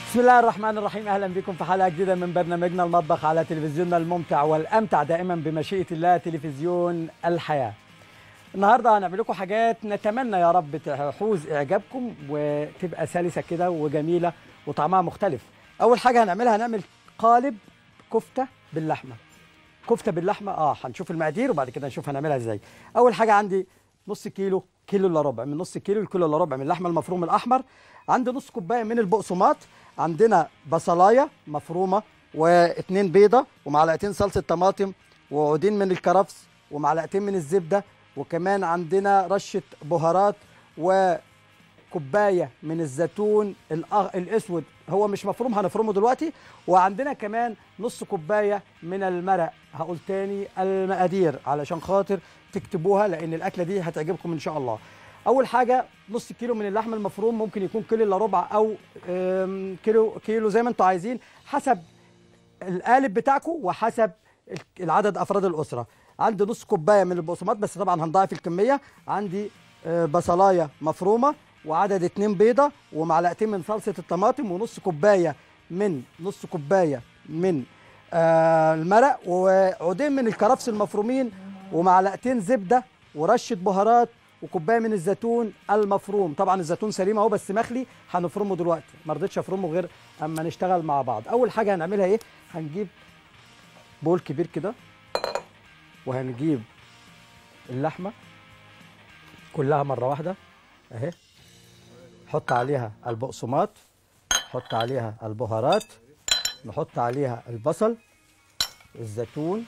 بسم الله الرحمن الرحيم اهلا بكم في حلقه جديده من برنامجنا المطبخ على تلفزيوننا الممتع والامتع دائما بمشيئه الله تلفزيون الحياه. النهارده هنعمل لكم حاجات نتمنى يا رب تحوز اعجابكم وتبقى سلسه كده وجميله وطعمها مختلف. اول حاجه هنعملها هنعمل قالب كفته باللحمه. كفته باللحمه اه هنشوف المقادير وبعد كده نشوف هنعملها ازاي. اول حاجه عندي نص كيلو كيلو الا ربع من نص كيلو لكيلو الا ربع من اللحمه المفروم الاحمر عندي نص كوبايه من البقسماط عندنا بصلايه مفرومه واثنين بيضه ومعلقتين صلصه طماطم وعودين من الكرفس ومعلقتين من الزبده وكمان عندنا رشه بهارات وكوبايه من الزيتون الأغ... الاسود هو مش مفروم هنفرمه دلوقتي وعندنا كمان نص كوبايه من المرق هقول تاني المقادير علشان خاطر تكتبوها لان الاكله دي هتعجبكم ان شاء الله اول حاجه نص كيلو من اللحم المفروم ممكن يكون كيلو الا ربع او أم، كيلو كيلو زي ما انتم عايزين حسب القالب بتاعكم وحسب العدد افراد الاسره عندي نص كوبايه من البقسماط بس طبعا هنضاعف الكميه عندي آه، بصلايه مفرومه وعدد اتنين بيضه ومعلقتين من صلصه الطماطم ونص كوبايه من نص كوبايه من آه، المرق وعودين من الكرفس المفرومين ومعلقتين زبده ورشه بهارات وكوبايه من الزيتون المفروم طبعا الزيتون سليم اهو بس مخلي هنفرمه دلوقتي ما رضيتش افرمه غير اما نشتغل مع بعض اول حاجه هنعملها ايه هنجيب بول كبير كده وهنجيب اللحمه كلها مره واحده اهي نحط عليها البقسماط نحط عليها البهارات نحط عليها البصل الزيتون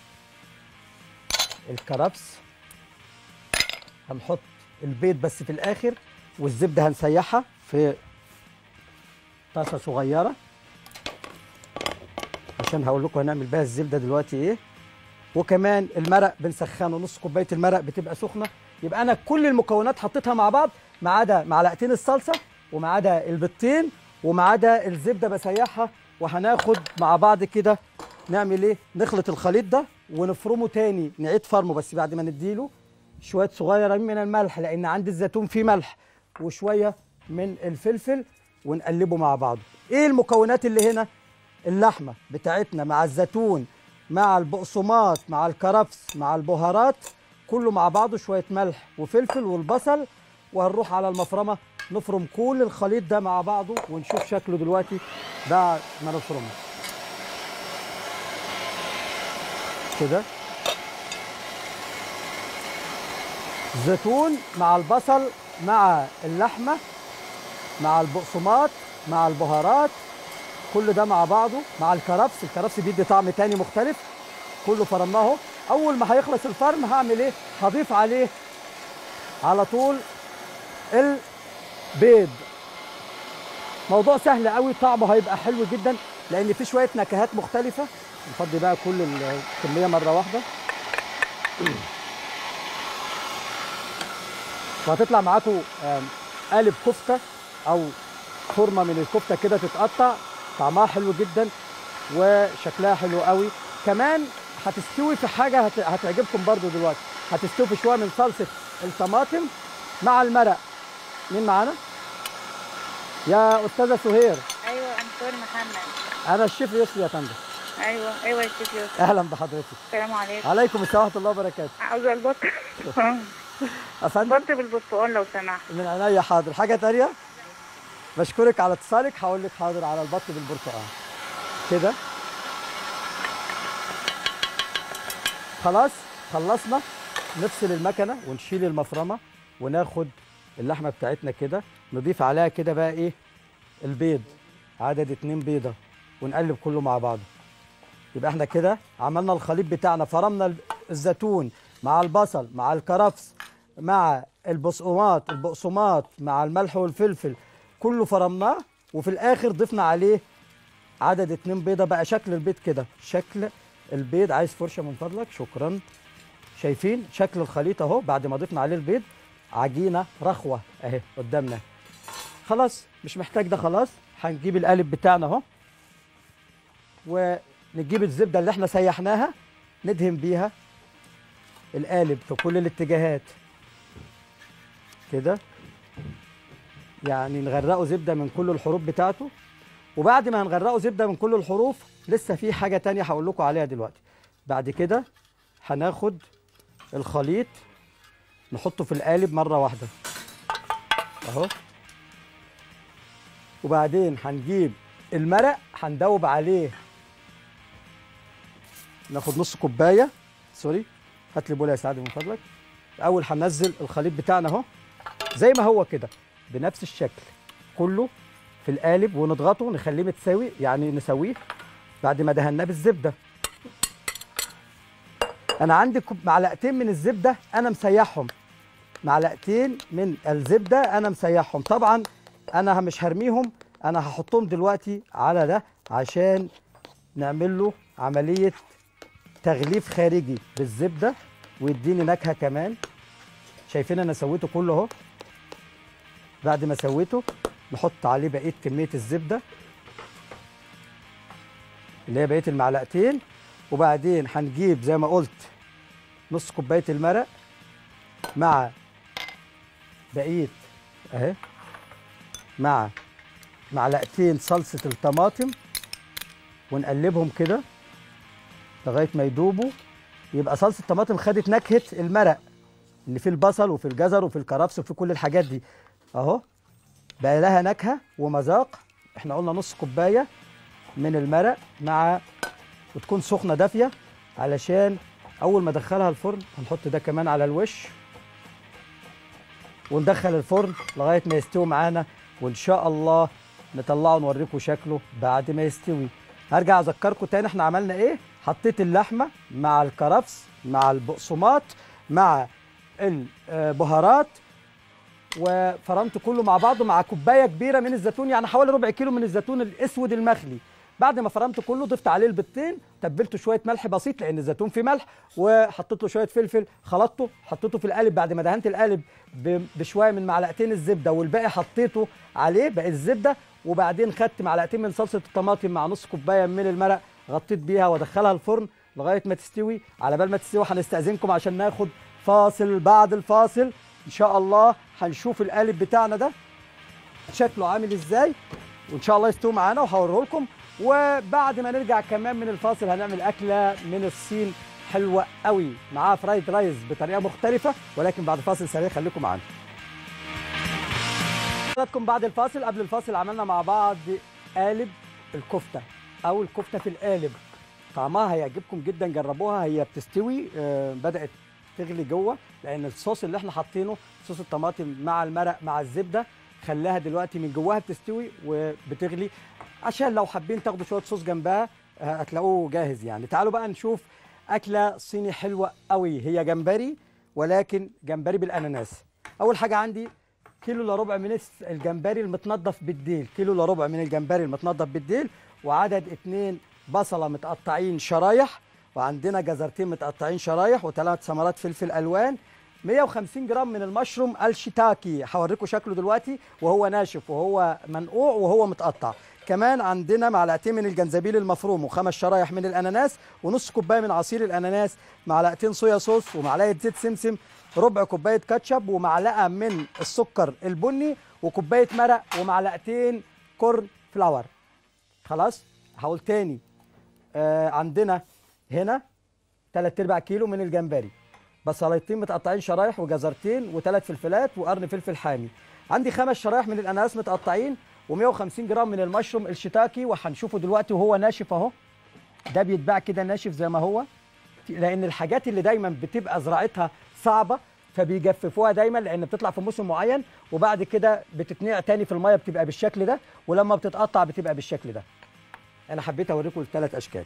الكرفس هنحط البيض بس في الاخر والزبده هنسيحها في طاسه صغيره عشان هقول لكم هنعمل بيها الزبده دلوقتي ايه وكمان المرق بنسخنه نص كوبايه المرق بتبقى سخنه يبقى انا كل المكونات حطيتها مع بعض ما عدا معلقتين الصلصه وما عدا البيضتين وما عدا الزبده بسيحها وهناخد مع بعض كده نعمل ايه نخلط الخليط ده ونفرمه تاني نعيد فرمه بس بعد ما نديله شويه صغيره من الملح لان عندي الزيتون فيه ملح وشويه من الفلفل ونقلبه مع بعضه ايه المكونات اللي هنا اللحمه بتاعتنا مع الزيتون مع البقسماط مع الكرفس مع البهارات كله مع بعضه شويه ملح وفلفل والبصل وهنروح على المفرمه نفرم كل الخليط ده مع بعضه ونشوف شكله دلوقتي بعد ما نفرمه كده زيتون مع البصل مع اللحمه مع البقسماط مع البهارات كل ده مع بعضه مع الكرفس الكرفس بيدي طعم تاني مختلف كله فرمناه اهو اول ما هيخلص الفرم هعمل ايه هضيف عليه على طول البيض موضوع سهل قوي طعمه هيبقى حلو جدا لان في شويه نكهات مختلفه نفضي بقى كل الكميه مره واحده وهتطلع معاكم آم، قالب كفته او فورمه من الكفته كده تتقطع طعمها حلو جدا وشكلها حلو قوي كمان هتستوي في حاجه هت- هتعجبكم برضو دلوقتي هتستوي في شويه من صلصه الطماطم مع المرق مين معانا يا استاذه سهير ايوه انطور محمد انا الشيف يسري يا فندم ايوه ايوه يا شيخ يوسف اهلا بحضرتك السلام عليكم عليكم السلام ورحمه الله وبركاته عاوزه البط يا فندم بط بالبرتقال لو سمحت من عينيا حاضر حاجه تانية بشكرك على اتصالك هقول لك حاضر على البط بالبرتقال كده خلاص خلصنا نفصل المكنه ونشيل المفرمه وناخد اللحمه بتاعتنا كده نضيف عليها كده بقى ايه البيض عدد اتنين بيضه ونقلب كله مع بعضه يبقى احنا كده عملنا الخليط بتاعنا فرمنا ال- الزيتون مع البصل مع الكرفس مع البقسماط البقسماط مع الملح والفلفل كله فرمناه وفي الاخر ضفنا عليه عدد اتنين بيضه بقى شكل البيض كده شكل البيض عايز فرشه من فضلك شكرا شايفين شكل الخليط اهو بعد ما ضفنا عليه البيض عجينه رخوه اهي قدامنا خلاص مش محتاج ده خلاص هنجيب القالب بتاعنا اهو ونجيب الزبده اللي احنا سيحناها ندهن بيها القالب في كل الاتجاهات كده يعني نغرقه زبده من كل الحروف بتاعته وبعد ما هنغرقه زبده من كل الحروف لسه في حاجه تانية هقول لكم عليها دلوقتي بعد كده هناخد الخليط نحطه في القالب مره واحده اهو وبعدين هنجيب المرق هندوب عليه ناخد نص كوبايه سوري هات لي بوله يا سعد من فضلك اول هننزل الخليط بتاعنا اهو زي ما هو كده بنفس الشكل كله في القالب ونضغطه نخليه متساوي يعني نسويه بعد ما دهناه بالزبده انا عندي كوب- معلقتين من الزبده انا مسيحهم معلقتين من الزبده انا مسيحهم طبعا انا مش هرميهم انا هحطهم دلوقتي على ده عشان نعمل له عمليه تغليف خارجي بالزبده ويديني نكهه كمان شايفين انا سويته كله اهو بعد ما سويته نحط عليه بقيه كميه الزبده اللي هي بقيه المعلقتين وبعدين هنجيب زي ما قلت نص كوبايه المرق مع بقيه اهي مع معلقتين صلصه الطماطم ونقلبهم كده لغايه ما يدوبوا يبقى صلصه الطماطم خدت نكهه المرق اللي فيه البصل وفي الجزر وفي الكرفس وفي كل الحاجات دي اهو بقى لها نكهه ومذاق احنا قلنا نص كوبايه من المرق مع وتكون سخنه دافيه علشان اول ما ادخلها الفرن هنحط ده كمان على الوش وندخل الفرن لغايه ما يستوي معانا وان شاء الله نطلعه نوريكم شكله بعد ما يستوي هرجع اذكركم تاني احنا عملنا ايه حطيت اللحمه مع الكرفس مع البقسماط مع البهارات وفرمت كله مع بعضه مع كوبايه كبيره من الزيتون يعني حوالي ربع كيلو من الزيتون الاسود المخلي بعد ما فرمت كله ضفت عليه البيضتين تبلته شويه ملح بسيط لان الزيتون فيه ملح وحطيت له شويه فلفل خلطته حطيته في القالب بعد ما دهنت القالب ب- بشويه من معلقتين الزبده والباقي حطيته عليه باقي الزبده وبعدين خدت معلقتين من صلصه الطماطم مع نص كوبايه من المرق غطيت بيها وادخلها الفرن لغايه ما تستوي على بال ما تستوي هنستاذنكم عشان ناخد فاصل بعد الفاصل ان شاء الله هنشوف القالب بتاعنا ده شكله عامل ازاي وان شاء الله يستوي معانا وهوريه لكم وبعد ما نرجع كمان من الفاصل هنعمل اكله من الصين حلوه قوي معاها فرايد رايز بطريقه مختلفه ولكن بعد فاصل سريع خليكم معانا حضراتكم بعد الفاصل قبل الفاصل عملنا مع بعض قالب الكفته او الكفته في القالب طعمها هيعجبكم جدا جربوها هي بتستوي آه، بدات تغلي جوه لان الصوص اللي احنا حاطينه صوص الطماطم مع المرق مع الزبده خلاها دلوقتي من جواها بتستوي وبتغلي عشان لو حابين تاخدوا شويه صوص جنبها آه، هتلاقوه جاهز يعني تعالوا بقى نشوف اكله صيني حلوه قوي هي جمبري ولكن جمبري بالاناناس اول حاجه عندي كيلو الا ربع من الس- الجمبري المتنضف بالديل كيلو الا ربع من الجمبري المتنضف بالديل وعدد اتنين بصله متقطعين شرايح وعندنا جزرتين متقطعين شرايح وثلاث ثمرات فلفل الوان 150 جرام من المشروم الشيتاكي هوريكم شكله دلوقتي وهو ناشف وهو منقوع وهو متقطع كمان عندنا معلقتين من الجنزبيل المفروم وخمس شرايح من الاناناس ونص كوبايه من عصير الاناناس معلقتين صويا صوص ومعلقه زيت سمسم ربع كوبايه كاتشب ومعلقه من السكر البني وكوبايه مرق ومعلقتين كورن فلاور خلاص هقول تاني آه عندنا هنا 3 ارباع كيلو من الجمبري بصلتين متقطعين شرايح وجزرتين وثلاث فلفلات وقرن فلفل حامي عندي خمس شرايح من الاناناس متقطعين و150 جرام من المشروم الشيتاكي وهنشوفه دلوقتي وهو ناشف اهو ده بيتباع كده ناشف زي ما هو لان الحاجات اللي دايما بتبقى زراعتها صعبه فبيجففوها دايما لان بتطلع في موسم معين وبعد كده بتتنقع تاني في الميه بتبقى بالشكل ده ولما بتتقطع بتبقى بالشكل ده انا حبيت اوريكم الثلاث اشكال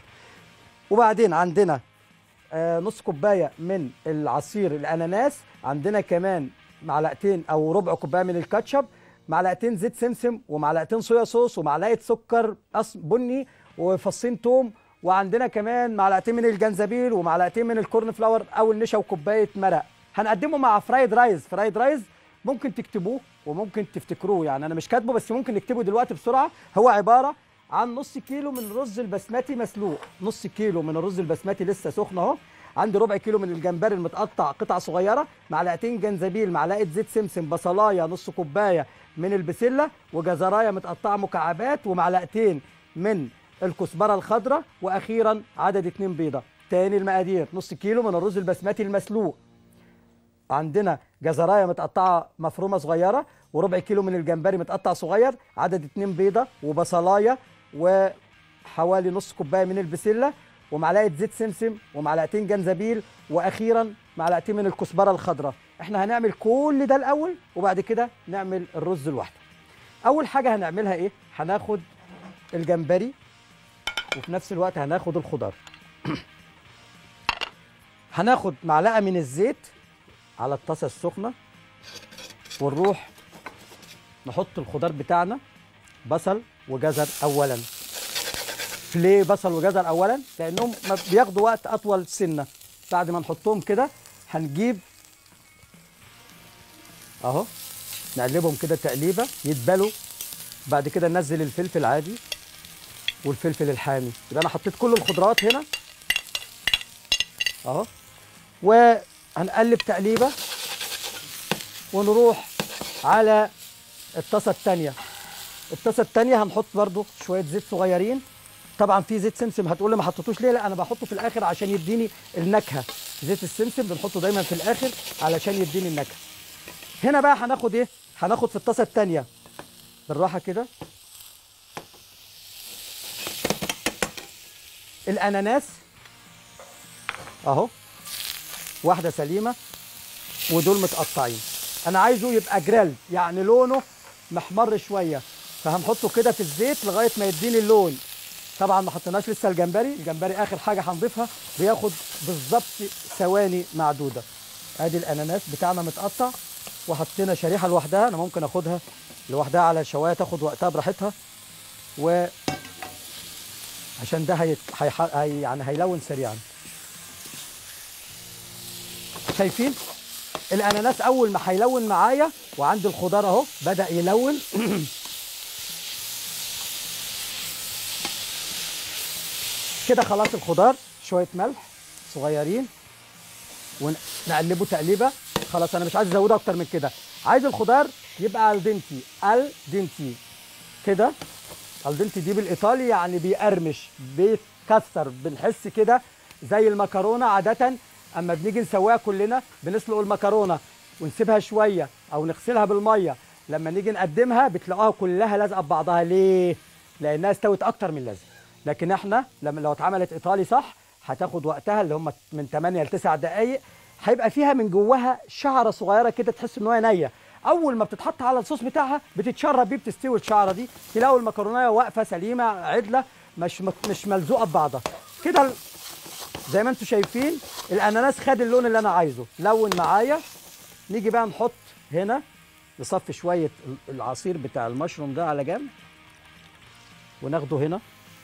وبعدين عندنا آه، نص كوبايه من العصير الاناناس عندنا كمان معلقتين او ربع كوبايه من الكاتشب معلقتين زيت سمسم ومعلقتين صويا صوص ومعلقه سكر أص- بني وفصين توم وعندنا كمان معلقتين من الجنزبيل ومعلقتين من الكورن فلاور او النشا وكوبايه مرق هنقدمه مع فرايد رايز فرايد رايز ممكن تكتبوه وممكن تفتكروه يعني انا مش كاتبه بس ممكن نكتبه دلوقتي بسرعه هو عباره عن نص كيلو من الرز البسمتي مسلوق نص كيلو من الرز البسمتي لسه سخن اهو عندي ربع كيلو من الجمبري المتقطع قطع صغيره معلقتين جنزبيل معلقه زيت سمسم بصلايه نص كوبايه من البسله وجزرايه متقطعه مكعبات ومعلقتين من الكزبره الخضراء واخيرا عدد اتنين بيضه تاني المقادير نص كيلو من الرز البسمتي المسلوق عندنا جزرايه متقطعه مفرومه صغيره وربع كيلو من الجمبري متقطع صغير عدد اتنين بيضه وبصلايه وحوالي نص كوبايه من البسله ومعلقه زيت سمسم ومعلقتين جنزبيل واخيرا معلقتين من الكزبره الخضراء احنا هنعمل كل ده الاول وبعد كده نعمل الرز لوحده اول حاجه هنعملها ايه هناخد الجمبري وفي نفس الوقت هناخد الخضار هناخد معلقه من الزيت على الطاسه السخنه ونروح نحط الخضار بتاعنا بصل وجزر اولا ليه بصل وجزر اولا لانهم ما بياخدوا وقت اطول سنه بعد ما نحطهم كده هنجيب اهو نقلبهم كده تقليبه يتبلوا بعد كده ننزل الفلفل عادي والفلفل الحامي يبقى انا حطيت كل الخضروات هنا اهو وهنقلب تقليبه ونروح على الطاسه الثانيه الطاسه الثانيه هنحط برضو شويه زيت صغيرين طبعا في زيت سمسم هتقول لي ما حطيتوش ليه لا انا بحطه في الاخر عشان يديني النكهه زيت السمسم بنحطه دايما في الاخر علشان يديني النكهه هنا بقى هناخد ايه هناخد في الطاسه الثانيه بالراحه كده الاناناس اهو واحده سليمه ودول متقطعين انا عايزه يبقى جريل يعني لونه محمر شويه فهنحطه كده في الزيت لغايه ما يديني اللون طبعا ما حطيناش لسه الجمبري الجمبري اخر حاجه هنضيفها بياخد بالظبط ثواني معدوده ادي الاناناس بتاعنا متقطع وحطينا شريحه لوحدها انا ممكن اخدها لوحدها على الشوايه تاخد وقتها براحتها و عشان ده هي... هي... هي... يعني هيلون سريعا شايفين الاناناس اول ما هيلون معايا وعندي الخضار اهو بدا يلون كده خلاص الخضار شويه ملح صغيرين ونقلبه تقليبه خلاص انا مش عايز ازوده اكتر من كده عايز الخضار يبقى الدنتي الدنتي كده الدنتي دي بالايطالي يعني بيقرمش بيتكسر بنحس كده زي المكرونه عاده اما بنيجي نسويها كلنا بنسلق المكرونه ونسيبها شويه او نغسلها بالميه لما نيجي نقدمها بتلاقوها كلها لازقه ببعضها ليه لانها استوت اكتر من اللازم لكن احنا لما لو اتعملت ايطالي صح هتاخد وقتها اللي هم من 8 ل 9 دقائق هيبقى فيها من جواها شعره صغيره كده تحس ان هي نيه اول ما بتتحط على الصوص بتاعها بتتشرب بيه بتستوي الشعره دي تلاقوا المكرونه واقفه سليمه عدله مش مش ملزوقه ببعضها كده زي ما انتم شايفين الاناناس خد اللون اللي انا عايزه لون معايا نيجي بقى نحط هنا نصفي شويه العصير بتاع المشروم ده على جنب وناخده هنا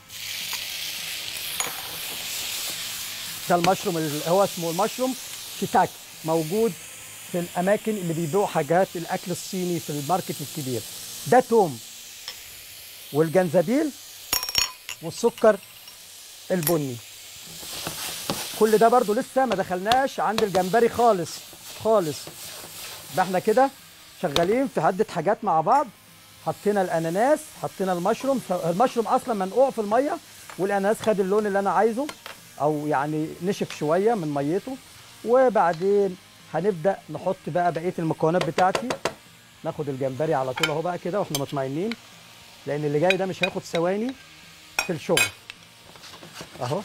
ده المشروم اللي هو اسمه المشروم شيتاكي موجود في الاماكن اللي بيبيعوا حاجات الاكل الصيني في الماركت الكبير ده توم والجنزبيل والسكر البني كل ده برضو لسه ما دخلناش عند الجمبري خالص خالص ده احنا كده شغالين في عده حاجات مع بعض حطينا الاناناس حطينا المشروم المشروم اصلا منقوع في الميه والاناناس خد اللون اللي انا عايزه او يعني نشف شويه من ميته وبعدين هنبدا نحط بقى بقيه المكونات بتاعتي ناخد الجمبري على طول اهو بقى كده واحنا مطمئنين لان اللي جاي ده مش هياخد ثواني في الشغل اهو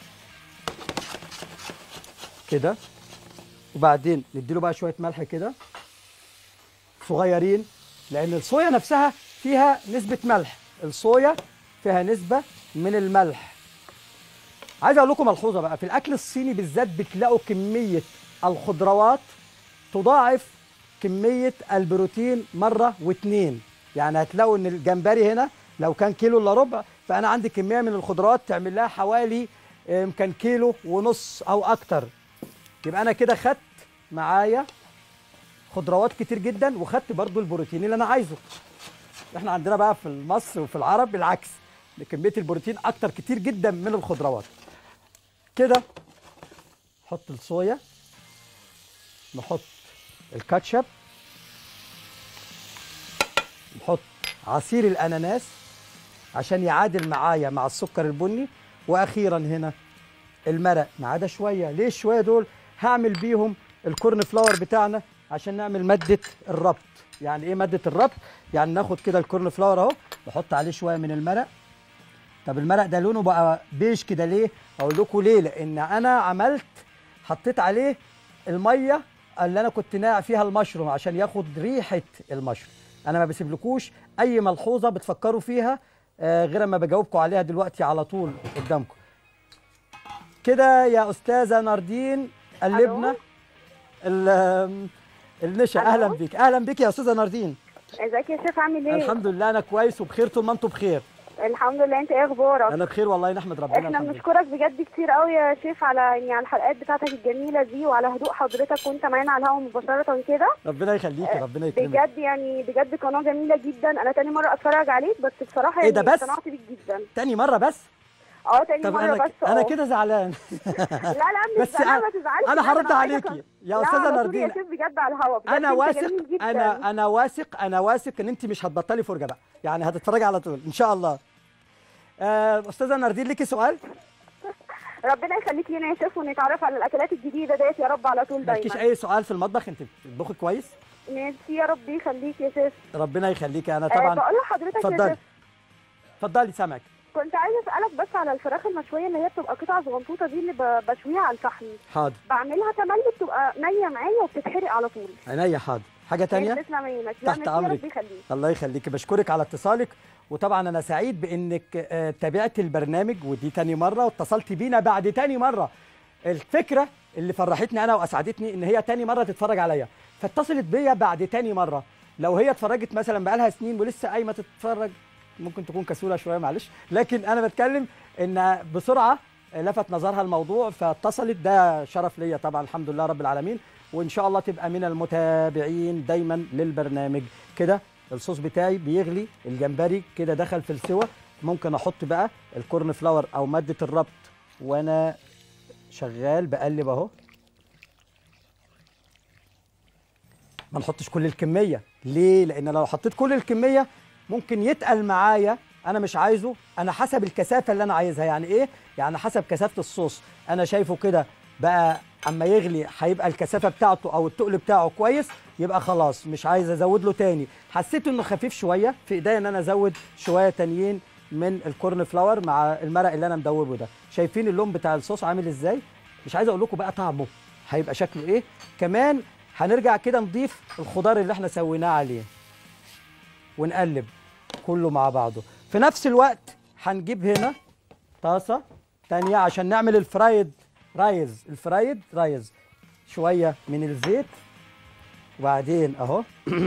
كده وبعدين نديله بقى شويه ملح كده صغيرين لان الصويا نفسها فيها نسبه ملح الصويا فيها نسبه من الملح عايز اقول لكم ملحوظه بقى في الاكل الصيني بالذات بتلاقوا كميه الخضروات تضاعف كميه البروتين مره واتنين يعني هتلاقوا ان الجمبري هنا لو كان كيلو الا ربع فانا عندي كميه من الخضروات تعمل لها حوالي يمكن كيلو ونص او اكتر يبقى انا كده خدت معايا خضروات كتير جدا وخدت برضو البروتين اللي انا عايزه احنا عندنا بقى في مصر وفي العرب بالعكس كميه البروتين اكتر كتير جدا من الخضروات كده نحط الصويا نحط الكاتشب عصير الاناناس عشان يعادل معايا مع السكر البني واخيرا هنا المرق ما عدا شويه ليه شويه دول هعمل بيهم الكورن فلاور بتاعنا عشان نعمل ماده الربط يعني ايه ماده الربط يعني ناخد كده الكورن فلاور اهو نحط عليه شويه من المرق طب المرق ده لونه بقى بيج كده ليه اقول لكم ليه لان انا عملت حطيت عليه الميه اللي انا كنت ناقع فيها المشروم عشان ياخد ريحه المشروم انا ما بسيبلكوش اي ملحوظه بتفكروا فيها آه، غير ما بجاوبكم عليها دلوقتي على طول قدامكم كده يا استاذه ناردين قلبنا ال- آم، النشا ألو؟ اهلا بيك اهلا بيك يا استاذه ناردين ازيك يا شيف عامل ايه؟ الحمد لله انا كويس وبخير طول ما انتم بخير الحمد لله انت ايه اخبارك؟ انا بخير والله نحمد ربنا احنا الحمد لله بنشكرك بجد كتير قوي يا شيف على يعني على الحلقات بتاعتك الجميله دي وعلى هدوء حضرتك وانت معانا على الهوا مباشره كده ربنا يخليكي ربنا يكرمك بجد يعني بجد قناه جميله جدا انا تاني مره اتفرج عليك بس بصراحه ايه ده يعني بس؟ اقتنعت بيك جدا تاني مره بس اه تاني طب مره انا بس انا اه. كده زعلان لا لا مش بس زعلان أنا- ما تزعلش أنا لا، هرد عايزة عليكي. أ- يا لا، أستاذة على طول ناردين. يا شيف بجد على الهوا بجد انا انت واثق جميل جدا. انا انا واثق انا واثق ان انت مش هتبطلي فرجه بقى يعني هتتفرجي على طول ان شاء الله آه، استاذه ناردين ليكي سؤال ربنا يخليك لينا يا شيف ونتعرف على الاكلات الجديده ديت يا رب على طول مالكيش دايما اي سؤال في المطبخ انت بتطبخي كويس ميرسي يا رب يخليك يا شيف ربنا يخليكي انا آه، طبعا بقول لحضرتك يا اتفضلي شيف اتفضلي سامعك كنت عايزه اسالك بس على الفراخ المشويه اللي هي بتبقى قطع صغنطوطه دي اللي ب- بشويها على الفحم حاضر بعملها تملي بتبقى نيه معايا وبتتحرق على طول عينيا حاضر حاجه تانية تسلم عينك لا تحت ميرسي يا أمرك. رب يخليك الله يخليك بشكرك على اتصالك وطبعا انا سعيد بانك آه، تابعت البرنامج ودي تاني مره واتصلت بينا بعد تاني مره الفكره اللي فرحتني انا واسعدتني ان هي تاني مره تتفرج عليا فاتصلت بيا بعد تاني مره لو هي اتفرجت مثلا بقالها سنين ولسه قايمه تتفرج ممكن تكون كسوله شويه معلش لكن انا بتكلم ان بسرعه لفت نظرها الموضوع فاتصلت ده شرف ليا طبعا الحمد لله رب العالمين وان شاء الله تبقى من المتابعين دايما للبرنامج كده الصوص بتاعي بيغلي الجمبري كده دخل في السوى ممكن احط بقى الكورن فلاور او ماده الربط وانا شغال بقلب اهو ما نحطش كل الكميه ليه لان لو حطيت كل الكميه ممكن يتقل معايا انا مش عايزه انا حسب الكثافه اللي انا عايزها يعني ايه يعني حسب كثافه الصوص انا شايفه كده بقى اما يغلي هيبقى الكثافه بتاعته او التقل بتاعه كويس يبقى خلاص مش عايز ازود له تاني حسيت انه خفيف شويه في ايديا ان انا ازود شويه تانيين من الكورن فلاور مع المرق اللي انا مدوبه ده شايفين اللون بتاع الصوص عامل ازاي مش عايز اقول لكم بقى طعمه هيبقى شكله ايه كمان هنرجع كده نضيف الخضار اللي احنا سويناه عليه ونقلب كله مع بعضه في نفس الوقت هنجيب هنا طاسه تانية عشان نعمل الفرايد رايز الفرايد رايز شويه من الزيت وبعدين اهو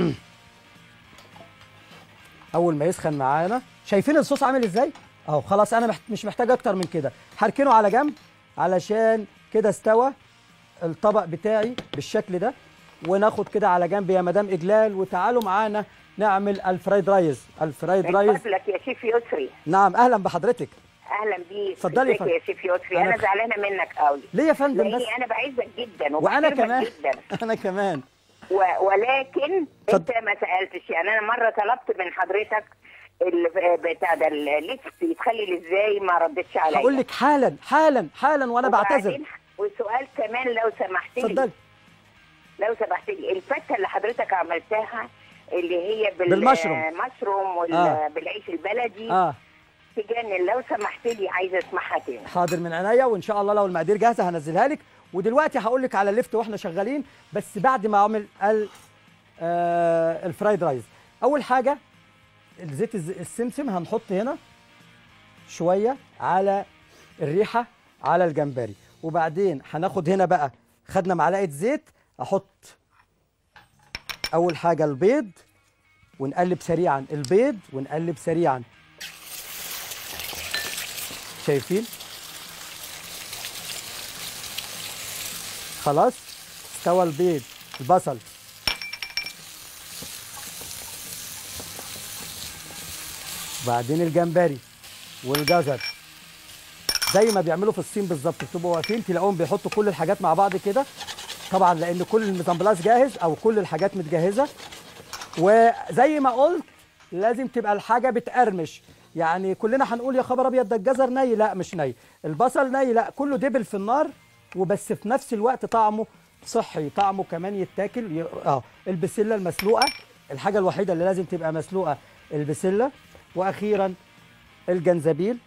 اول ما يسخن معانا شايفين الصوص عامل ازاي اهو خلاص انا محت... مش محتاج اكتر من كده هركنه على جنب علشان كده استوى الطبق بتاعي بالشكل ده وناخد كده على جنب يا مدام اجلال وتعالوا معانا نعمل الفرايد رايز الفرايد من رايز فضلك يا شيف يسري نعم اهلا بحضرتك اهلا بيك اتفضلي يا ازيك فندم. يا شيف يسري أنا انا ف- زعلانه منك قوي ليه يا فندم بس لاني انا بعزك جدا وانا وبحترمك كمان جدا انا كمان و... ولكن اتفضل. انت ما سالتش يعني انا مره طلبت من حضرتك ال... بتاع ده الليست يتخلي لي ازاي ما ردتش عليا هقول لك حالا حالا حالا وانا بعتذر وبعدين- وسؤال كمان لو سمحت لي اتفضلي لو سمحت لي الفته اللي حضرتك عملتها اللي هي بال... بالمشروم. مشروم وال... آه. بالعيش البلدي اه تجنن لو سمحت لي عايزه اسمعها تاني حاضر من عينيا وان شاء الله لو المقادير جاهزه هنزلها لك ودلوقتي هقول لك على الليفت واحنا شغالين بس بعد ما اعمل ال آه الفرايد رايز اول حاجه الزيت الز- السمسم هنحط هنا شويه على الريحه على الجمبري وبعدين هناخد هنا بقى خدنا معلقه زيت احط اول حاجه البيض ونقلب سريعا البيض ونقلب سريعا شايفين خلاص استوى البيض البصل وبعدين الجمبري والجزر زي ما بيعملوا في الصين بالظبط بتبقوا واقفين تلاقوهم بيحطوا كل الحاجات مع بعض كده طبعا لان كل الميزانبلاس جاهز او كل الحاجات متجهزه وزي ما قلت لازم تبقى الحاجه بتقرمش يعني كلنا هنقول يا خبر ابيض ده الجزر ني لا مش ني البصل ني لا كله دبل في النار وبس في نفس الوقت طعمه صحي طعمه كمان يتاكل ي... اه البسله المسلوقه الحاجه الوحيده اللي لازم تبقى مسلوقه البسله واخيرا الجنزبيل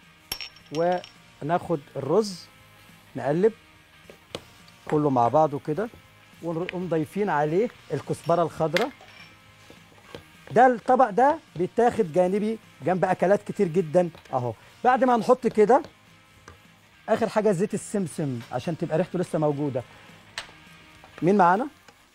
وناخد الرز نقلب كله مع بعضه كده ونقوم ضايفين عليه الكزبره الخضراء ده الطبق ده بيتاخد جانبي جنب اكلات كتير جدا اهو بعد ما نحط كده اخر حاجه زيت السمسم عشان تبقى ريحته لسه موجوده مين معانا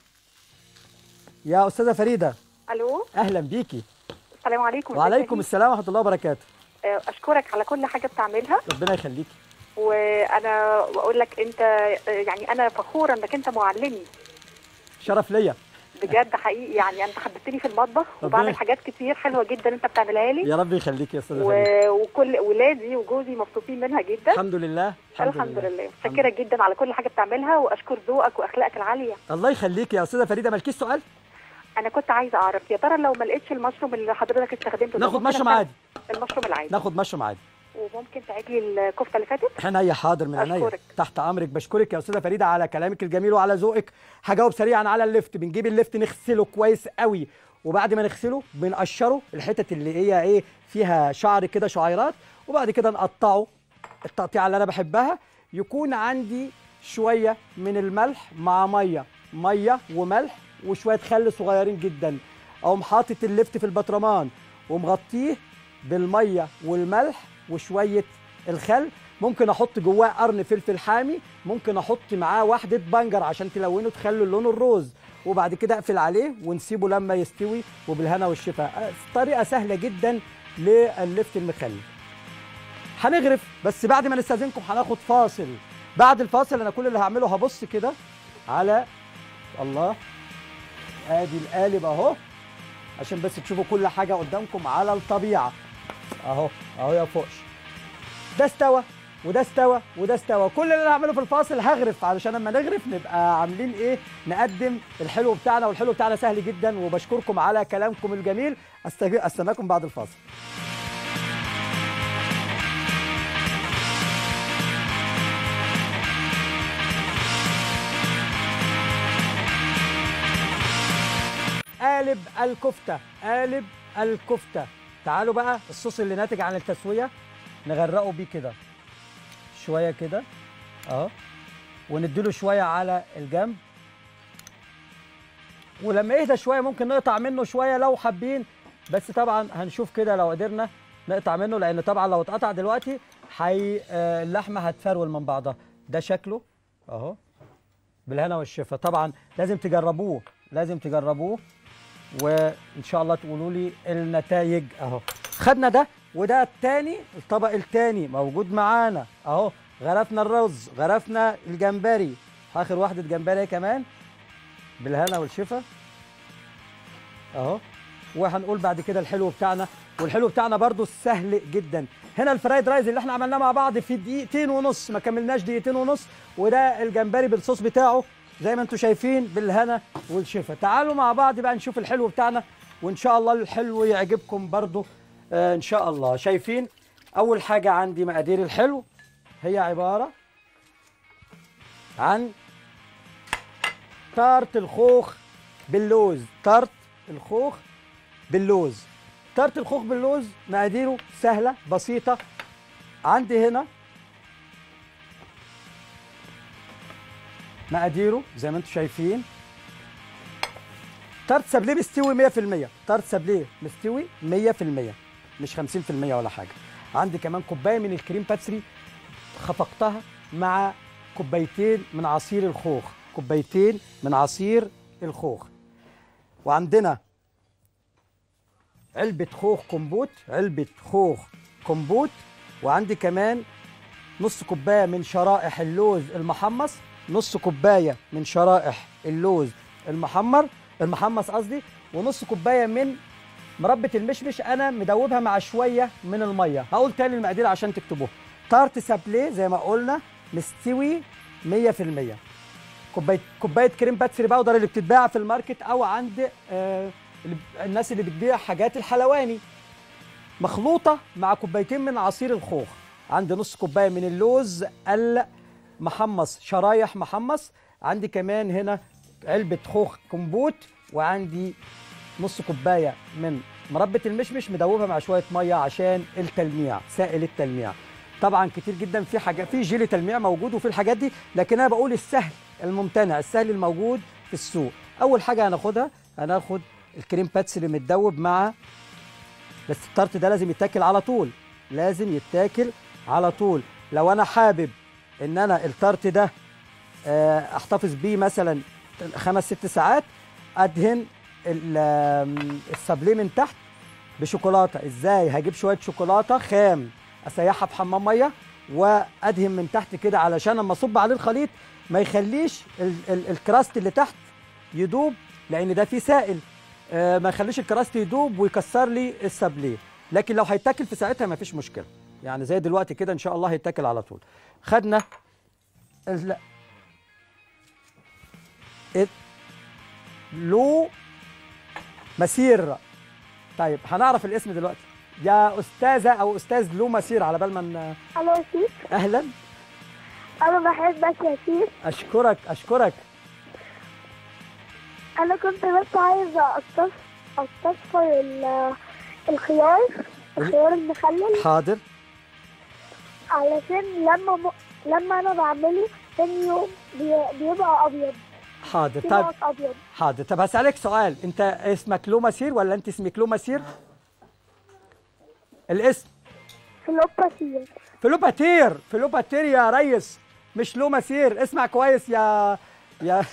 يا استاذه فريده الو اهلا بيكي السلام عليكم وعليكم السلام ورحمه الله وبركاته آه، اشكرك على كل حاجه بتعملها ربنا يخليكي وانا بقول لك انت آه، يعني انا فخوره انك انت معلمي شرف ليا بجد حقيقي يعني انت حببتني في المطبخ وبعمل حاجات كتير حلوه جدا انت بتعملها لي يا رب يخليكي يا استاذه و... فريده وكل ولادي وجوزي مبسوطين منها جدا الحمد لله الحمد لله متشكره جدا على كل حاجه بتعملها واشكر ذوقك واخلاقك العاليه الله يخليكي يا استاذه فريده مالكيش سؤال انا كنت عايزه اعرف يا ترى لو ما لقيتش المشروم اللي حضرتك استخدمته ده ناخد ممكن مشروم أستخدم عادي المشروم العادي ناخد مشروم عادي وممكن تعيد لي الكفته اللي فاتت عينيا حاضر من عينيا أشكرك. تحت امرك بشكرك يا استاذه فريده على كلامك الجميل وعلى ذوقك هجاوب سريعا على اللفت بنجيب اللفت نغسله كويس قوي وبعد ما نغسله بنقشره الحتت اللي هي ايه فيها شعر كده شعيرات وبعد كده نقطعه التقطيعه اللي انا بحبها يكون عندي شويه من الملح مع ميه ميه وملح وشويه خل صغيرين جدا اقوم حاطط اللفت في البطرمان ومغطيه بالميه والملح وشويه الخل ممكن احط جواه قرن فلفل حامي ممكن احط معاه واحده بنجر عشان تلونه تخلي لونه الروز وبعد كده اقفل عليه ونسيبه لما يستوي وبالهنا والشفاء أه، طريقه سهله جدا للفت المخلل هنغرف بس بعد ما نستاذنكم هناخد فاصل بعد الفاصل انا كل اللي هعمله هبص كده على الله ادي القالب اهو عشان بس تشوفوا كل حاجه قدامكم على الطبيعه اهو اهو يا فوقش ده استوى وده استوى وده استوى كل اللي انا هعمله في الفاصل هغرف علشان لما نغرف نبقى عاملين ايه نقدم الحلو بتاعنا والحلو بتاعنا سهل جدا وبشكركم على كلامكم الجميل أستج- استناكم بعد الفاصل قالب الكفته قالب الكفته تعالوا بقى الصوص اللي ناتج عن التسويه نغرقه بيه كده شويه كده اهو ونديله شويه على الجنب ولما يهدى شويه ممكن نقطع منه شويه لو حابين بس طبعا هنشوف كده لو قدرنا نقطع منه لان طبعا لو اتقطع دلوقتي حي آه، اللحمه هتفرول من بعضها ده شكله اهو بالهنا والشفا طبعا لازم تجربوه لازم تجربوه وان شاء الله تقولوا لي النتائج اهو خدنا ده وده التاني الطبق التاني موجود معانا اهو غرفنا الرز غرفنا الجمبري اخر واحده جمبري كمان بالهنا والشفا اهو وهنقول بعد كده الحلو بتاعنا والحلو بتاعنا برضو سهل جدا هنا الفرايد رايز اللي احنا عملناه مع بعض في دقيقتين ونص ما كملناش دقيقتين ونص وده الجمبري بالصوص بتاعه زي ما انتم شايفين بالهنا والشفا تعالوا مع بعض بقى نشوف الحلو بتاعنا وان شاء الله الحلو يعجبكم برضو آه ان شاء الله شايفين اول حاجه عندي مقادير الحلو هي عباره عن تارت الخوخ باللوز تارت الخوخ باللوز تارت الخوخ باللوز مقاديره سهله بسيطه عندي هنا مقاديره زي ما انتم شايفين تارت سابليه مستوي 100% تارت سابليه مستوي 100% مش 50% ولا حاجه عندي كمان كوبايه من الكريم باتسري خفقتها مع كوبايتين من عصير الخوخ كوبايتين من عصير الخوخ وعندنا علبة خوخ كومبوت علبة خوخ كومبوت وعندي كمان نص كوباية من شرائح اللوز المحمص نص كوباية من شرائح اللوز المحمر المحمص قصدي ونص كوباية من مربة المشمش أنا مدوبها مع شوية من المية هقول تاني المقادير عشان تكتبوها تارت سابليه زي ما قلنا مستوي 100% كوبايه كوبايه كريم باتسري باودر اللي بتتباع في الماركت او عند آه اللي الناس اللي بتبيع حاجات الحلواني مخلوطه مع كوبايتين من عصير الخوخ عندي نص كوبايه من اللوز المحمص شرايح محمص عندي كمان هنا علبه خوخ كمبوت وعندي نص كوبايه من مربى المشمش مدوبها مع شويه ميه عشان التلميع سائل التلميع طبعا كتير جدا في حاجه في جيلي تلميع موجود وفي الحاجات دي لكن انا بقول السهل الممتنع السهل الموجود في السوق اول حاجه هناخدها هناخد الكريم باتس اللي متدوب مع بس الطرت ده لازم يتاكل على طول لازم يتاكل على طول لو انا حابب ان انا الطرت ده آه، احتفظ بيه مثلا خمس ست ساعات ادهن ال- آم، السابليه من تحت بشوكولاته ازاي هجيب شويه شوكولاته خام اسيحها في حمام ميه وادهن من تحت كده علشان لما اصب عليه الخليط ما يخليش ال ال الكراست اللي تحت يدوب لان ده فيه سائل آه، ما يخليش الكراست يدوب ويكسر لي السابليه لكن لو هيتاكل في ساعتها ما فيش مشكله يعني زي دلوقتي كده ان شاء الله هيتاكل على طول خدنا ال- ال- لو مسير طيب هنعرف الاسم دلوقتي يا استاذه او استاذ لو مسير على بال ما ن- الو يا شيف اهلا انا بحبك يا شيف اشكرك اشكرك انا كنت بس عايزه أستص... استصفر ال- الخيار الخيار المخلل حاضر علشان لما م... لما انا بعمله تاني يوم بي... بيبقى ابيض حاضر طيب بيبقى ابيض حاضر طب هسألك سؤال انت اسمك لو مسير ولا انت اسمك لو مسير الاسم فلوباسير فلوباتير فلوباتير يا ريس مش لو مسير اسمع كويس يا يا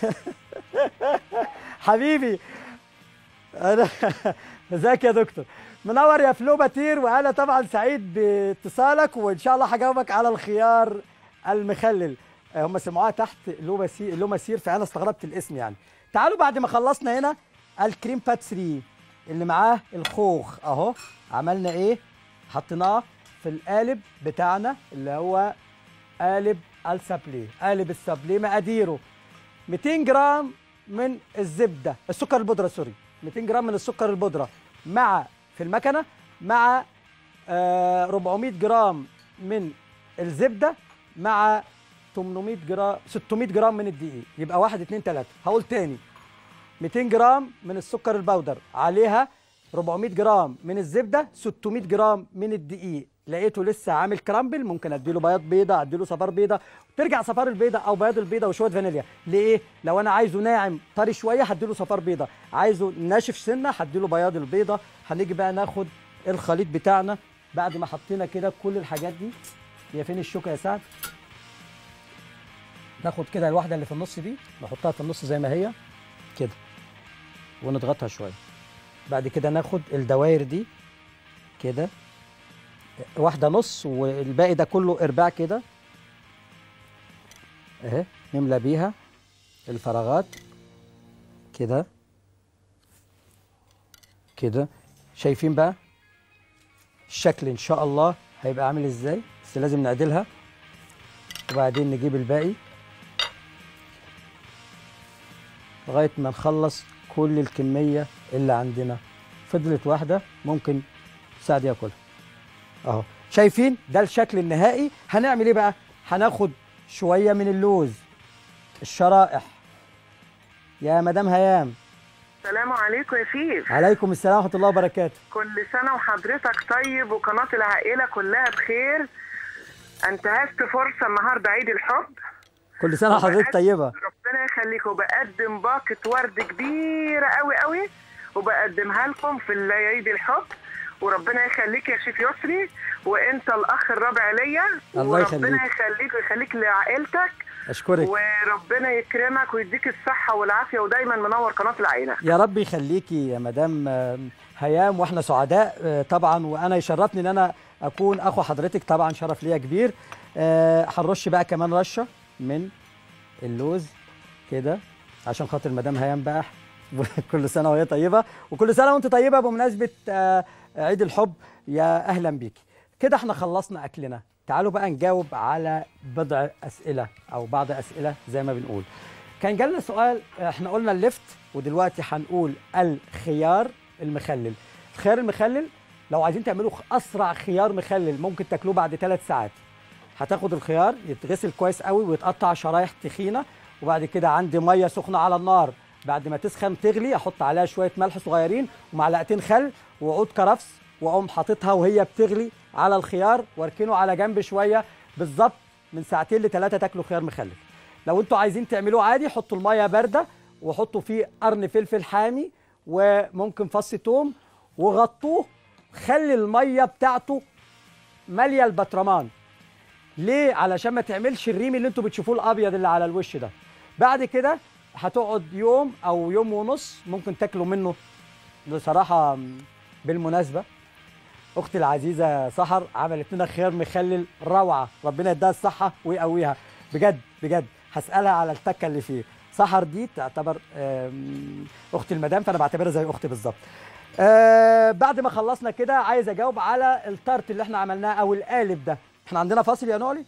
حبيبي انا ازيك يا دكتور منور يا فلوباتير وانا طبعا سعيد باتصالك وان شاء الله هجاوبك على الخيار المخلل آه، هم سمعوها تحت لو مسير لو مسير فانا استغربت الاسم يعني تعالوا بعد ما خلصنا هنا الكريم باتسري اللي معاه الخوخ اهو عملنا ايه حطيناه في القالب بتاعنا اللي هو قالب السابليه قالب السابليه مقاديره 200 جرام من الزبده السكر البودره سوري 200 جرام من السكر البودره مع في المكنه مع آه 400 جرام من الزبده مع 800 جرام 600 جرام من الدقيق يبقى 1 2 3 هقول تاني 200 جرام من السكر البودر عليها 400 جرام من الزبده 600 جرام من الدقيق لقيته لسه عامل كرامبل ممكن اديله بياض بيضه اديله صفار بيضه ترجع صفار البيضه او بياض البيضه وشويه فانيليا ليه لو انا عايزه ناعم طري شويه هديله صفار بيضه عايزه ناشف سنه هديله بياض البيضه هنيجي بقى ناخد الخليط بتاعنا بعد ما حطينا كده كل الحاجات دي هي فين الشوكه يا سعد ناخد كده الواحده اللي في النص دي نحطها في النص زي ما هي كده ونضغطها شويه بعد كده ناخد الدوائر دي كده واحده نص والباقي ده كله ارباع كده اهي نملى بيها الفراغات كده كده شايفين بقى الشكل ان شاء الله هيبقى عامل ازاي بس لازم نعدلها وبعدين نجيب الباقي لغايه ما نخلص كل الكميه اللي عندنا فضلت واحده ممكن سعد ياكلها اهو شايفين ده الشكل النهائي هنعمل ايه بقى هناخد شويه من اللوز الشرائح يا مدام هيام السلام عليكم يا شيف عليكم السلام ورحمه الله وبركاته كل سنة وحضرتك طيب وقناة العائلة كلها بخير انتهزت فرصة النهاردة عيد الحب كل سنه وحضرتك طيبه ربنا يخليك وبقدم باقة ورد كبيرة قوي قوي وبقدمها لكم في عيد الحب وربنا يخليك يا شيف يسري وانت الاخ الرابع ليا الله يخليك. وربنا يخليك ويخليك لعائلتك اشكرك وربنا يكرمك ويديك الصحة والعافية ودايما منور قناة العائلة يا رب يخليكي يا مدام آه، هيام واحنا سعداء آه، طبعا وانا يشرفني ان انا اكون اخو حضرتك طبعا شرف ليا كبير آه، هنرش بقى كمان رشه من اللوز كده عشان خاطر مدام هيام بقى كل سنه وهي طيبه وكل سنه وانت طيبه بمناسبه آه، عيد الحب يا اهلا بيكي كده احنا خلصنا اكلنا تعالوا بقى نجاوب على بضع اسئله او بعض اسئله زي ما بنقول كان جالنا سؤال احنا قلنا اللفت ودلوقتي هنقول الخيار المخلل الخيار المخلل لو عايزين تعملوا اسرع خيار مخلل ممكن تاكلوه بعد ثلاث ساعات هتاخد الخيار يتغسل كويس قوي ويتقطع شرايح تخينه وبعد كده عندي ميه سخنه على النار بعد ما تسخن تغلي احط عليها شويه ملح صغيرين ومعلقتين خل وعود كرفس واقوم حاططها وهي بتغلي على الخيار واركنه على جنب شويه بالظبط من ساعتين لثلاثه تاكلوا خيار مخلل لو انتوا عايزين تعملوه عادي حطوا الميه بارده وحطوا فيه قرن فلفل حامي وممكن فص توم وغطوه خلي الميه بتاعته ماليه البطرمان ليه علشان ما تعملش الريم اللي انتوا بتشوفوه الابيض اللي على الوش ده بعد كده هتقعد يوم او يوم ونص ممكن تاكلوا منه بصراحه بالمناسبه اختي العزيزه سحر عملت لنا خيار مخلل روعه ربنا يديها الصحه ويقويها بجد بجد هسالها على التكه اللي فيه سحر دي تعتبر آم، اختي المدام فانا بعتبرها زي اختي بالظبط آه بعد ما خلصنا كده عايز اجاوب على التارت اللي احنا عملناه او القالب ده احنا عندنا فاصل يا نولي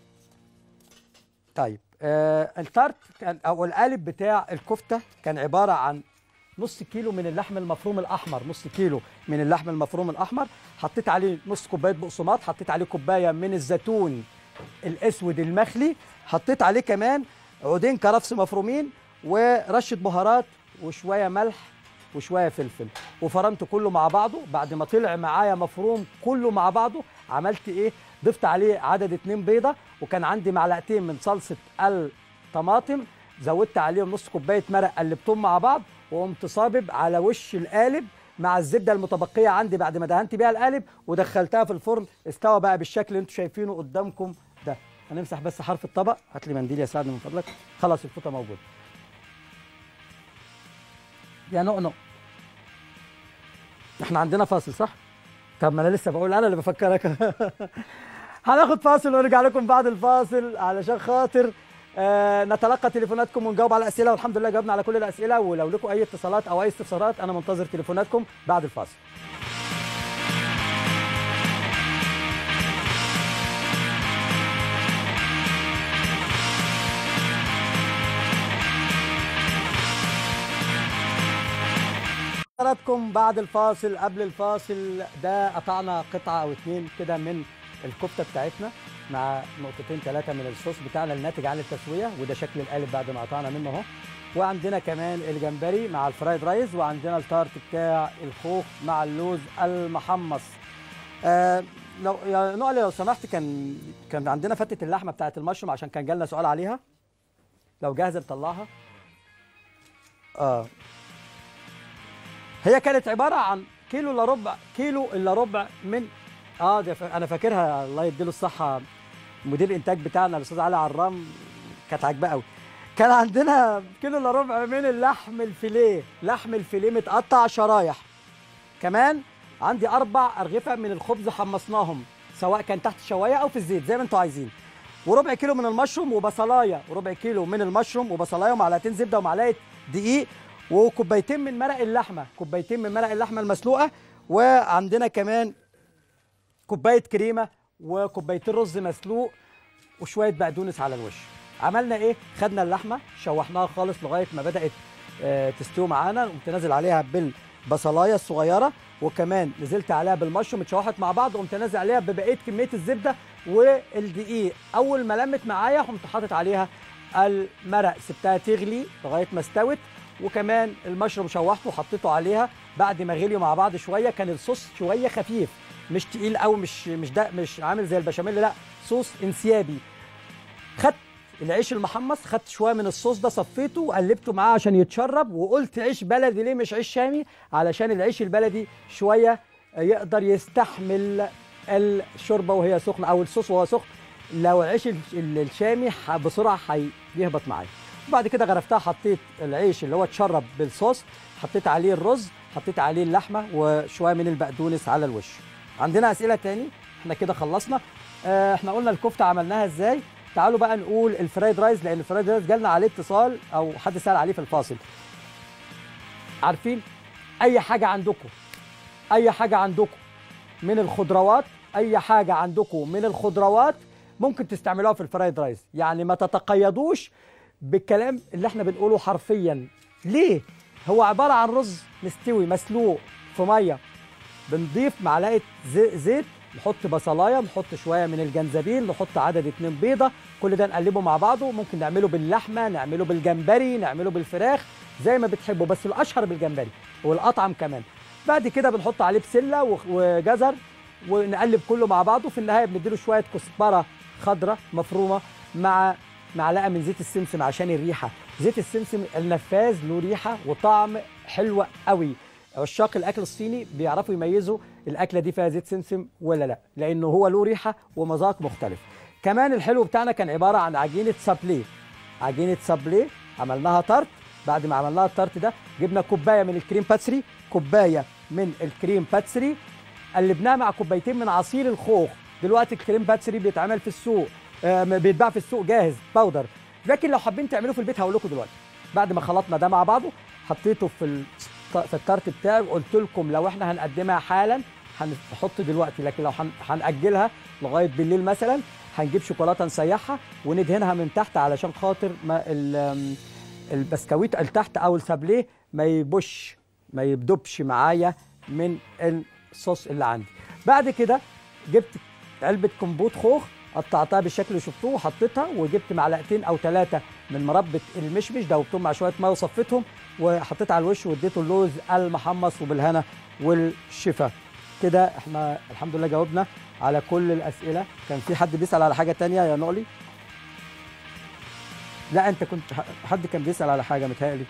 طيب آه التارت كان او القالب بتاع الكفته كان عباره عن نص كيلو من اللحم المفروم الاحمر نص كيلو من اللحم المفروم الاحمر حطيت عليه نص كوبايه بقسماط حطيت عليه كوبايه من الزيتون الاسود المخلي حطيت عليه كمان عودين كرفس مفرومين ورشه بهارات وشويه ملح وشويه فلفل وفرمت كله مع بعضه بعد ما طلع معايا مفروم كله مع بعضه عملت ايه ضفت عليه عدد اتنين بيضه وكان عندي معلقتين من صلصه الطماطم زودت عليهم نص كوبايه مرق قلبتهم مع بعض وقمت صابب على وش القالب مع الزبده المتبقيه عندي بعد ما دهنت بيها القالب ودخلتها في الفرن استوى بقى بالشكل اللي انتم شايفينه قدامكم ده هنمسح بس حرف الطبق هات لي منديل يا سعد من فضلك خلاص الفوطه موجوده يا نقنق احنا عندنا فاصل صح طب ما انا لسه بقول انا اللي بفكرك هناخد فاصل ونرجع لكم بعد الفاصل علشان خاطر آه نتلقى تليفوناتكم ونجاوب على اسئله والحمد لله جاوبنا على كل الاسئله ولو لكم اي اتصالات او اي استفسارات انا منتظر تليفوناتكم بعد الفاصل حضراتكم بعد الفاصل قبل الفاصل ده قطعنا قطعه او اتنين كده من الكفته بتاعتنا مع نقطتين ثلاثه من الصوص بتاعنا الناتج عن التسويه وده شكل القالب بعد ما قطعنا منه اهو وعندنا كمان الجمبري مع الفرايد رايز وعندنا التارت بتاع الخوخ مع اللوز المحمص آه لو يا نقل لو سمحت كان كان عندنا فتة اللحمه بتاعت المشروم عشان كان جالنا سؤال عليها لو جاهزه نطلعها اه هي كانت عباره عن كيلو الا ربع كيلو الا ربع من اه ده ف... انا فاكرها الله يديله الصحه مدير الانتاج بتاعنا الاستاذ علي عرام كانت عاجباه قوي كان عندنا كيلو الا ربع من اللحم الفيليه لحم الفيليه متقطع شرايح كمان عندي اربع ارغفه من الخبز حمصناهم سواء كان تحت الشوايه او في الزيت زي ما انتوا عايزين وربع كيلو من المشروم وبصلايه وربع كيلو من المشروم وبصلايه ومعلقتين زبده ومعلقه دقيق وكوبايتين من مرق اللحمه كوبايتين من مرق اللحمه المسلوقه وعندنا كمان كوبايه كريمه وكوبايتين رز مسلوق وشويه بقدونس على الوش عملنا ايه خدنا اللحمه شوحناها خالص لغايه ما بدات آه، تستوي معانا قمت نازل عليها بالبصلايه الصغيره وكمان نزلت عليها بالمشروم اتشوحت مع بعض قمت نازل عليها ببقيه كميه الزبده والدقيق اول ما لمت معايا قمت حاطط عليها المرق سبتها تغلي لغايه ما استوت وكمان المشروم شوحته وحطيته عليها بعد ما غليوا مع بعض شويه كان الصوص شويه خفيف مش تقيل قوي مش مش ده مش عامل زي البشاميل لا صوص انسيابي خدت العيش المحمص خدت شويه من الصوص ده صفيته وقلبته معاه عشان يتشرب وقلت عيش بلدي ليه مش عيش شامي علشان العيش البلدي شويه يقدر يستحمل الشوربه وهي سخنه او الصوص وهو سخن لو العيش ال- ال- الشامي ح- بسرعه هيهبط معايا وبعد كده غرفتها حطيت العيش اللي هو اتشرب بالصوص حطيت عليه الرز حطيت عليه اللحمه وشويه من البقدونس على الوش عندنا اسئله تاني احنا كده خلصنا اه احنا قلنا الكفته عملناها ازاي تعالوا بقى نقول الفرايد رايز لان الفرايد رايز جالنا عليه اتصال او حد سال عليه في الفاصل عارفين اي حاجه عندكم اي حاجه عندكم من الخضروات اي حاجه عندكم من الخضروات ممكن تستعملوها في الفرايد رايز يعني ما تتقيدوش بالكلام اللي احنا بنقوله حرفيا ليه هو عباره عن رز مستوي مسلوق في ميه بنضيف معلقه زي- زيت نحط بصلايه نحط شويه من الجنزبيل نحط عدد اتنين بيضه كل ده نقلبه مع بعضه ممكن نعمله باللحمه نعمله بالجمبري نعمله بالفراخ زي ما بتحبوا بس الاشهر بالجمبري والاطعم كمان بعد كده بنحط عليه بسله وخ- وجزر ونقلب كله مع بعضه في النهايه بنديله شويه كزبره خضراء مفرومه مع معلقه من زيت السمسم عشان الريحه زيت السمسم النفاذ له ريحه وطعم حلو قوي عشاق الاكل الصيني بيعرفوا يميزوا الاكله دي فيها زيت سمسم ولا لا لانه هو له ريحه ومذاق مختلف كمان الحلو بتاعنا كان عباره عن عجينه سابليه عجينه سابليه عملناها تارت بعد ما عملناها التارت ده جبنا كوبايه من الكريم باتسري كوبايه من الكريم باتسري قلبناها مع كوبايتين من عصير الخوخ دلوقتي الكريم باتسري بيتعمل في السوق آه، بيتباع في السوق جاهز باودر لكن لو حابين تعملوه في البيت هقول لكم دلوقتي بعد ما خلطنا ده مع بعضه حطيته في ال- في التارت بتاعي وقلت لكم لو احنا هنقدمها حالا هنحط دلوقتي لكن لو هن- هنأجلها لغايه بالليل مثلا هنجيب شوكولاته نسيحها وندهنها من تحت علشان خاطر ما ال- آم، البسكويت اللي تحت او السابليه ما يبش ما يبدبش معايا من الصوص اللي عندي بعد كده جبت علبه كمبوت خوخ قطعتها بالشكل اللي شفتوه وحطيتها وجبت معلقتين او ثلاثه من مربى المشمش دوبتهم مع شويه ميه وصفيتهم وحطيت على الوش واديته اللوز المحمص وبالهنا والشفا كده احنا الحمد لله جاوبنا على كل الاسئله كان في حد بيسال على حاجه تانية يا نقلي لا انت كنت حد كان بيسال على حاجه متهيألي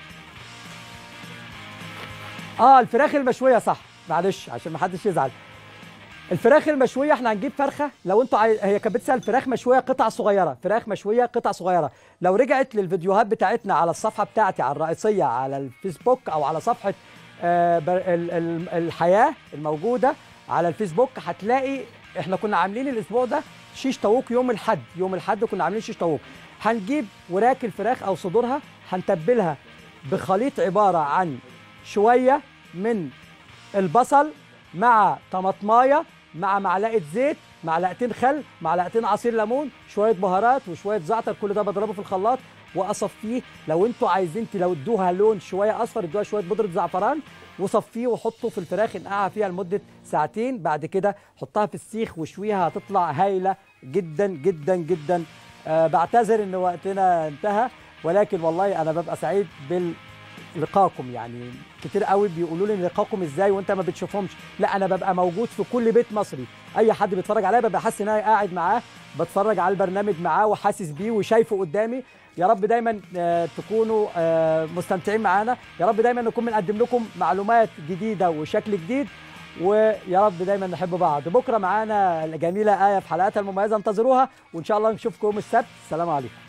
اه الفراخ المشويه صح معلش عشان ما حدش يزعل الفراخ المشويه احنا هنجيب فرخه لو انتوا عاي... هي كانت بتسال فراخ مشويه قطع صغيره فراخ مشويه قطع صغيره لو رجعت للفيديوهات بتاعتنا على الصفحه بتاعتي على الرئيسيه على الفيسبوك او على صفحه آه بر... ال... ال... الحياه الموجوده على الفيسبوك هتلاقي احنا كنا عاملين الاسبوع ده شيش طاووق يوم الحد يوم الحد كنا عاملين شيش طاووق هنجيب وراك الفراخ او صدورها هنتبلها بخليط عباره عن شويه من البصل مع طماطمايه مع معلقه زيت معلقتين خل معلقتين عصير ليمون شويه بهارات وشويه زعتر كل ده بضربه في الخلاط واصفيه لو انتوا عايزين لو ادوها لون شويه اصفر ادوها شويه بودره زعفران وصفيه وحطه في الفراخ انقعها فيها لمده ساعتين بعد كده حطها في السيخ وشويها هتطلع هايله جدا جدا جدا أه بعتذر ان وقتنا انتهى ولكن والله انا ببقى سعيد بال لقاكم يعني كتير قوي بيقولوا لي لقاكم ازاي وانت ما بتشوفهمش لا انا ببقى موجود في كل بيت مصري اي حد بيتفرج عليا ببقى حاسس ان انا قاعد معاه بتفرج على البرنامج معاه وحاسس بيه وشايفه قدامي يا رب دايما آه، تكونوا آه، مستمتعين معانا يا رب دايما نكون بنقدم لكم معلومات جديده وشكل جديد ويا رب دايما نحب بعض بكره معانا الجميله ايه في حلقاتها المميزه انتظروها وان شاء الله نشوفكم يوم السبت السلام عليكم